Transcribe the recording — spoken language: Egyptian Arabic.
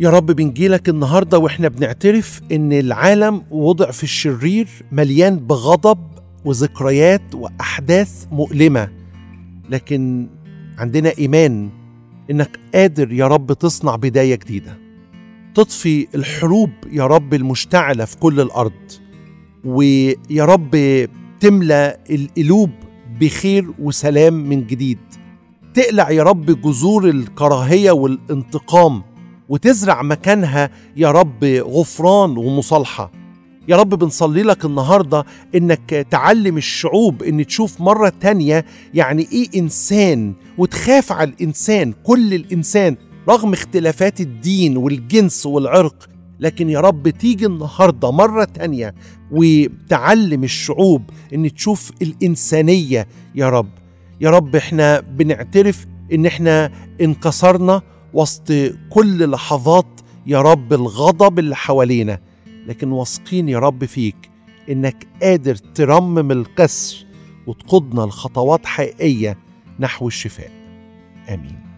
يا رب بنجيلك النهارده واحنا بنعترف ان العالم وضع في الشرير مليان بغضب وذكريات واحداث مؤلمه لكن عندنا ايمان انك قادر يا رب تصنع بدايه جديده تطفي الحروب يا رب المشتعله في كل الارض ويا رب تملى القلوب بخير وسلام من جديد تقلع يا رب جذور الكراهيه والانتقام وتزرع مكانها يا رب غفران ومصالحه يا رب بنصلي لك النهارده انك تعلم الشعوب ان تشوف مره تانية يعني ايه انسان وتخاف على الانسان كل الانسان رغم اختلافات الدين والجنس والعرق لكن يا رب تيجي النهارده مرة تانية وتعلم الشعوب ان تشوف الإنسانية يا رب يا رب احنا بنعترف ان احنا انكسرنا وسط كل لحظات يا رب الغضب اللي حوالينا لكن واثقين يا رب فيك انك قادر ترمم الكسر وتقودنا لخطوات حقيقية نحو الشفاء آمين